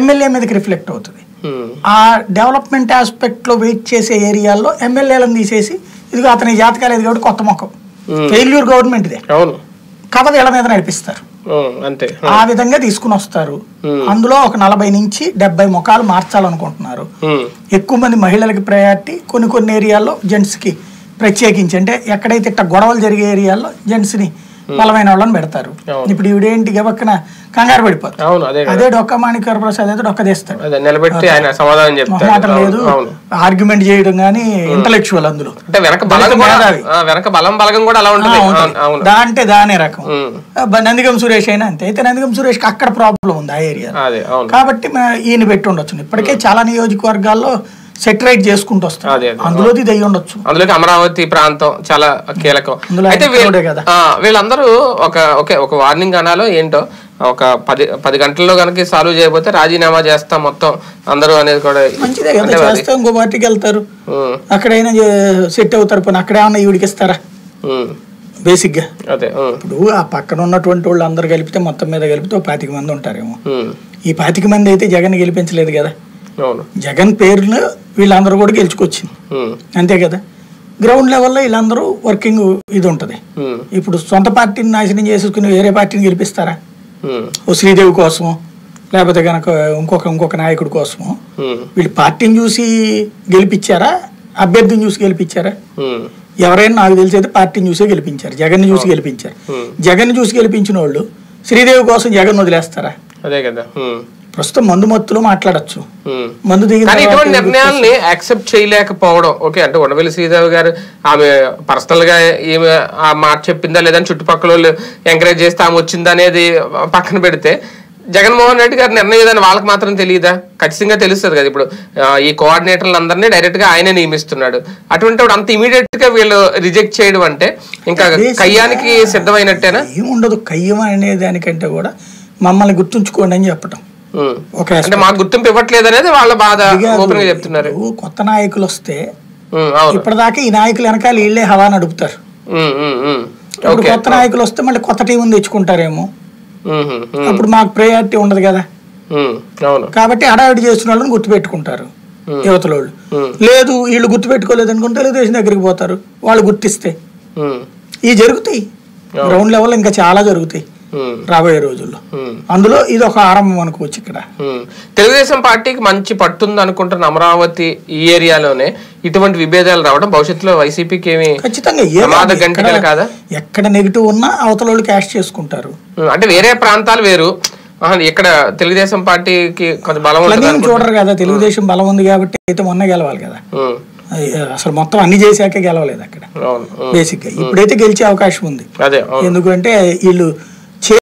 MLA మీదకి reflect అవుతుంది ఉమ్, ఆ డెవలప్మెంట్ ఆస్పెక్ట్లో వెయిట్ చేసే ఏరియాల్లో ఎమ్మెల్యేలను తీసేసి ఇదిగో అతని జాతకాలు ఇది కాబట్టి కొత్త మొక్కం Hmm. ఫెయిల్యూర్ గవర్నమెంట్దే అవును కథ వీళ్ళ మీద నడిపిస్తారు ఉమ్, అంతే ఆ విధంగా తీసుకుని వస్తారు Hmm. అందులో ఒక నలభై నుంచి డెబ్బై ముఖాలు మార్చాలనుకుంటున్నారు ఉమ్, ఎక్కువ మంది మహిళలకి ప్రయారిటీ కొన్ని కొన్ని ఏరియాల్లో జెంట్స్కి ప్రత్యేకించి అంటే ఎక్కడైతే ఇట్ట గొడవలు జరిగే ఏరియాల్లో జెంట్స్ని బలమైన వాళ్ళని పెడతారు అవును. ఇప్పుడు ఈవిడేంటి గబక్కన కంగారు పడిపోతారు అవును అదే కదా అదే డొక్క మాణిక్య ప్రసాద్ అయితే డొక్క తీస్తాడు అదే నిలబెట్టి ఆయన సమాధానం చెప్తారు మొహమాటం అవును, లేదు అవును ఆర్గ్యుమెంట్ చేయడం కానీ ఇంటలెక్చువల్ అందులో అంటే వెనక బలం దళిత కూడా మేధావి. ఆ, వెనక బలం బలగం కూడా అలా ఉంటుంది ఆ, ఉంటుంది. అవును, అవును దా అంటే దానే రకం ఉమ్, ఆ, బ- నందిగం సురేష్ అయినా అంతే అయితే నందిగం సురేష్కి అక్కడ ప్రాబ్లం ఉంది ఆ ఏరియా అదే అవును కాబట్టి మ- ఈయన పెట్టి ఉండొచ్చు ఇప్పటికే చాలా నియోజకవర్గాల్లో సెటరైట్ చేసుకుంటూ వస్తారు అదే, అదే. అందులోది ఇది అయ్యి ఉండొచ్చు అందులోకి అమరావతి ప్రాంతం చాలా కీలకం అందులో అయితే ఆయన వీళ్ళ- క్రౌడే కదా. ఆ, వీళ్ళందరూ ఒక ఓకే ఒక వార్నింగ్ అనాలో ఏంటో ఒక పది పది గంటల్లో కనుక సాల్వ్ చేయకపోతే రాజీనామా చేస్తాం మొత్తం అందరూ అనేది కూడా మంచిదే కదా అంటే అది- చేస్తే ఇంకో పార్టీకి వెళ్తారు ఉమ్, అక్కడైనా సెట్ అవుతారు పోనీ అక్కడ ఏమన్నా ఈవిడికి ఇస్తారా ఉమ్, బేసిక్గా అదే ఉమ్, ఇప్పుడు ఆ పక్కన ఉన్నటువంటి వాళ్ళు అందరు కలిపితే మొత్తం మీద కలిపితే ఒక పాతిక మంది ఉంటారేమో ఉమ్, ఈ పాతిక మంది అయితే జగన్ గెలిపించలేదు కదా అవును జగన్ పేరును వీళ్ళందరూ కూడా గెలుచుకొచ్చింది ఉమ్, అంతే కదా గ్రౌండ్ లెవెల్లో వీళ్ళందరూ వర్కింగ్ ఇది ఉంటుంది ఉమ్, ఇప్పుడు సొంత పార్టీని నాశనం చేసుకుని వేరే పార్టీని గెలిపిస్తారా ఉమ్, ఓ శ్రీదేవి కోసమో లేకపోతే కనుక ఇంకొక ఇంకొక నాయకుడి కోసమో ఉమ్, వీళ్ళు పార్టీని చూసి గెలిపించారా అభ్యర్థిని చూసి గెలిపించారా ఉమ్, ఎవరైనా నాకు తెలిసి అయితే పార్టీని చూసే గెలిపించారు జగన్ చూసి గెలిపించారు Hmm. జగన్ చూసి గెలిపించిన వాళ్ళు శ్రీదేవి కోసం జగన్ వదిలేస్తారా అదే కదా ఉమ్, ప్రస్తుతం మందు మత్తులో మాట్లాడచ్చు ఉమ్. మందు దిగిన కానీ తర్వాత ఇటువంటి నిర్ణయాల్ని యాక్సెప్ట్ చేయలేకపోవడం ఓకే అంటే ఉండవల్లి శ్రీదేవి గారు ఆమె పర్సనల్ గా ఈమె ఆ మాట చెప్పిందా లేదని చుట్టుపక్కల వాళ్ళు ఎంకరేజ్ చేస్తే ఆమె వచ్చిందా అనేది పక్కన పెడితే జగన్మోహన్ రెడ్డి గారి నిర్ణయం ఏదని వాళ్ళకి మాత్రం తెలియదా ఖచ్చితంగా తెలుస్తుంది కదా ఇప్పుడు ఆ, ఈ కోఆర్డినేటర్లు అందరినీ డైరెక్ట్ గా ఆయనే నియమిస్తున్నాడు అటువంటి అంత ఇమీడియట్ గా వీళ్ళు రిజెక్ట్ చేయడం అంటే ఇంకా కయ్యానికి సిద్ధమైనట్టేనా ఏముండదు కయ్యం అనే దానికంటే కూడా మమ్మల్ని గుర్తుంచుకోండి అని చెప్పటం ఉమ్. ఒక అంటే మాకు గుర్తింపు ఇవ్వట్లేదు అనేది వాళ్ళ బాధ ఓపెన్ గా చెప్తున్నారు ఇప్పుడు కొత్త నాయకులు వస్తే ఉమ్, అవును ఇప్పటిదాకా ఈ నాయకులు వెనకాల వీళ్ళే హవా నడుపుతారు ఉమ్, ఉమ్, ఉమ్. ఇప్పుడు ఓకే కొత్త నాయకులు వస్తే మళ్ళీ కొత్త టీం తెచ్చుకుంటారేమో ఉమ్, ఉమ్, ఉమ్. అప్పుడు మాకు ప్రయారిటీ ఉండదు కదా ఉమ్, అవును కాబట్టి హడావిడి చేస్తున్న వాళ్ళని గుర్తుపెట్టుకుంటారు యువతల వాళ్ళు లేదు వీళ్ళు గుర్తుపెట్టుకోలేదు అనుకుంటే తెలుగుదేశం దగ్గరికి పోతారు వాళ్ళు గుర్తిస్తే ఉమ్, ఇవి జరుగుతాయి గ్రౌండ్ లెవెల్ ఇంకా చాలా జరుగుతాయి ఉమ్, రాబోయే రోజుల్లో ఉమ్, అందులో ఇది ఒక ఆరంభం అనుకోవచ్చు ఇక్కడ ఉమ్. తెలుగుదేశం పార్టీకి మంచి పట్టుంది అనుకుంటున్న అమరావతి ఈ ఏరియాలోనే ఇటువంటి విభేదాలు రావడం భవిష్యత్తులో వైసీపీకి ఏమి ఖచ్చితంగా ఏ ప్రమాద ఎక్కడ- గంటికలు కాదా ఎక్కడ నెగిటివ్ ఉన్నా అవతల వాళ్ళు క్యాష్ చేసుకుంటారు ఉమ్, అంటే వేరే ప్రాంతాలు వేరు ఆహా, ఇక్కడ తెలుగుదేశం పార్టీకి కొంత బలం ఉంటుంది ప్లగింగ్ అనుకుంటా. చూడరు కదా తెలుగుదేశం బలం ఉంది కాబట్టి అయితే మొన్న గెలవాలి కదా ఉమ్, అయ్ అసలు మొత్తం అన్ని చేశాకే గెలవలేదు అక్కడ అవును ఉమ్, బేసిక్గా ఇప్పుడైతే గెలిచే అవకాశం ఉంది అదే అవును ఎందుకంటే వీళ్ళు